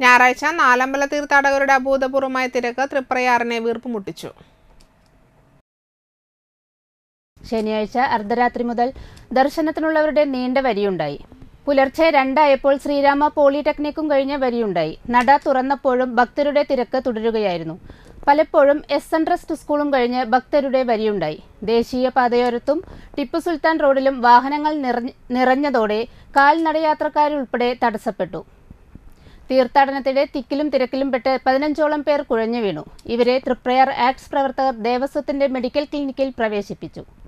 ഞായറാഴ്ച നാലമ്പല തീർത്ഥാടകരുടെ അഭൂതപൂർവമായ തിരക്ക് തൃപ്രയാറിനെ വീർപ്പുമുട്ടിച്ചു ശനിയാഴ്ച അർദ്ധരാത്രി മുതൽ ദർശനത്തിനുള്ളവരുടെ നീണ്ട വരിയുണ്ടായി പുലർച്ചെ രണ്ടായപ്പോൾ ശ്രീരാമ പോളിടെക്നിക്കും കഴിഞ്ഞ വരിയുണ്ടായി നട തുറന്നപ്പോഴും ഭക്തരുടെ തിരക്ക് തുടരുകയായിരുന്നു പലപ്പോഴും എസ് എൻ ട്രസ്റ്റ് സ്കൂളും കഴിഞ്ഞ് ഭക്തരുടെ വരിയുണ്ടായി ദേശീയ പാതയോരത്തും ടിപ്പു സുൽത്താൻ റോഡിലും വാഹനങ്ങൾ നിറഞ്ഞ നിറഞ്ഞതോടെ കാൽനടയാത്രക്കാരുൾപ്പെടെ തടസ്സപ്പെട്ടു തീർത്ഥാടനത്തിടെ തിക്കിലും തിരക്കിലും പെട്ട് പതിനഞ്ചോളം പേർ കുഴഞ്ഞു വീണു ഇവരെ തൃപ്രയാർ ആക്ട്സ് പ്രവർത്തകർ ദേവസ്വത്തിന്റെ മെഡിക്കൽ ക്ലിനിക്കിൽ പ്രവേശിപ്പിച്ചു